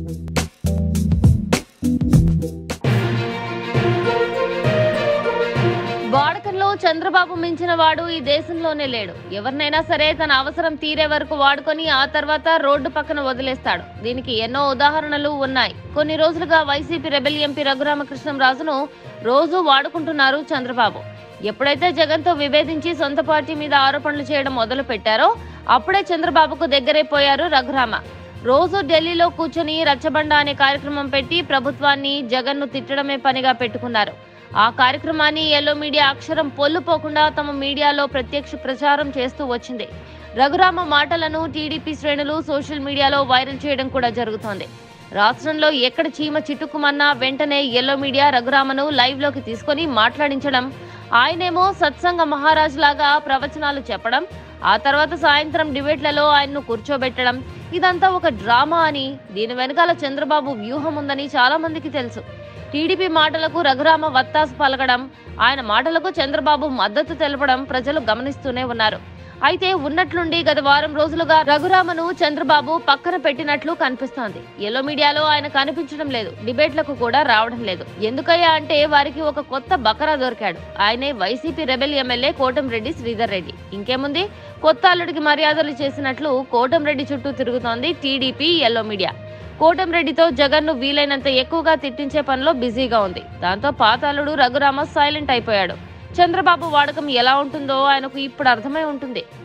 వాడకంలో చంద్రబాబు మించిన వాడు ఈ దేశంలోనే లేడు ఎవరినైనా సరే తన అవసరం తీరే వరకు వాడుకొని ఆ తర్వాత రోడ్డు పక్కన వదిలేస్తాడు దీనికి ఎన్నో ఉదాహరణలు ఉన్నాయి కొన్ని రోజులుగా వైసీపీ రెబెల్ ఎంపీ రఘురామకృష్ణంరాజును రోజు వాడుకుంటున్నారు చంద్రబాబు ఎప్పుడైతే జగన్తో విభేదించి సొంత పార్టీ మీద ఆరోపణలు చేయడం మొదలు పెట్టారో అప్పుడే చంద్రబాబుకు దగ్గరైపోయారు రఘురామ రోజు ఢిల్లీలో కూర్చొని రచ్చబండ అనే కార్యక్రమం పెట్టి ప్రభుత్వాన్ని జగన్ను తిట్టడమే పనిగా పెట్టుకున్నారు ఆ కార్యక్రమాన్ని ఎల్లో మీడియా అక్షరం పొల్లుపోకుండా తమ మీడియాలో ప్రత్యక్ష ప్రచారం చేస్తూ వచ్చింది రఘురామ మాటలను టీడీపీ శ్రేణులు సోషల్ మీడియాలో వైరల్ చేయడం కూడా జరుగుతోంది రాష్ట్రంలో ఎక్కడ చీమ చిట్టుకుమన్నా వెంటనే ఎల్లో మీడియా రఘురామను లైవ్ లోకి తీసుకొని మాట్లాడించడం ఆయనేమో సత్సంగ మహారాజ్ లాగా ప్రవచనాలు చెప్పడం ఆ తర్వాత సాయంత్రం డిబేట్లలో ఆయన్ను కూర్చోబెట్టడం ఇదంతా ఒక డ్రామా అని దీని వెనకాల చంద్రబాబు వ్యూహం ఉందని చాలా మందికి తెలుసు టీడీపీ మాటలకు రఘురామ వత్తాసు పలకడం ఆయన మాటలకు చంద్రబాబు మద్దతు తెలపడం ప్రజలు గమనిస్తూనే ఉన్నారు అయితే ఉన్నట్లుండి గత వారం రోజులుగా రఘురామను చంద్రబాబు పక్కన పెట్టినట్లు కనిపిస్తోంది ఎల్లో మీడియాలో ఆయన కనిపించడం లేదు డిబేట్లకు కూడా రావడం లేదు ఎందుకయ్యా అంటే వారికి ఒక కొత్త బకరా దొరికాడు ఆయనే YCP rebel MLA Kotamreddy Sridhar Reddy ఇంకేముంది కొత్త అల్లుడికి మర్యాదలు చేసినట్లు కోటంరెడ్డి చుట్టూ తిరుగుతోంది టీడీపీ ఎల్లో మీడియా కోటంరెడ్డితో జగన్ను వీలైనంత ఎక్కువగా తిట్టించే పనిలో బిజీగా ఉంది దాంతో పాత అల్లుడు రఘురామ సైలెంట్ అయిపోయాడు చంద్రబాబు వాడకం ఎలా ఉంటుందో ఆయనకు ఇప్పుడు అర్థమై ఉంటుంది